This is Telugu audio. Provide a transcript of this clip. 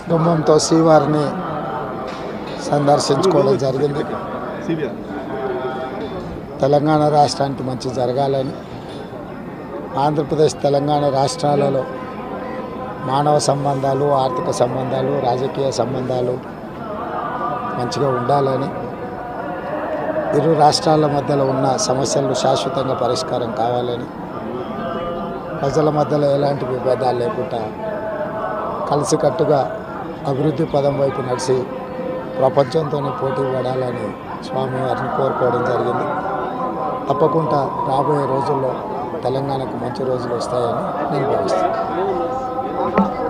కుటుంబంతో శ్రీవారిని సందర్శించుకోవడం జరిగింది తెలంగాణ రాష్ట్రానికి మంచి జరగాలని ఆంధ్రప్రదేశ్ తెలంగాణ రాష్ట్రాలలో మానవ సంబంధాలు ఆర్థిక సంబంధాలు రాజకీయ సంబంధాలు మంచిగా ఉండాలని ఇరు రాష్ట్రాల మధ్యలో ఉన్న సమస్యలు శాశ్వతంగా పరిష్కారం కావాలని ప్రజల మధ్యలో ఎలాంటి విభేదాలు లేకుండా కలిసికట్టుగా అభివృద్ధి పదం వైపు నడిచి ప్రపంచంతో పోటీ పడాలని స్వామివారిని కోరుకోవడం జరిగింది తప్పకుండా రాబోయే రోజుల్లో తెలంగాణకు మంచి రోజులు వస్తాయని నేను భావిస్తున్నాను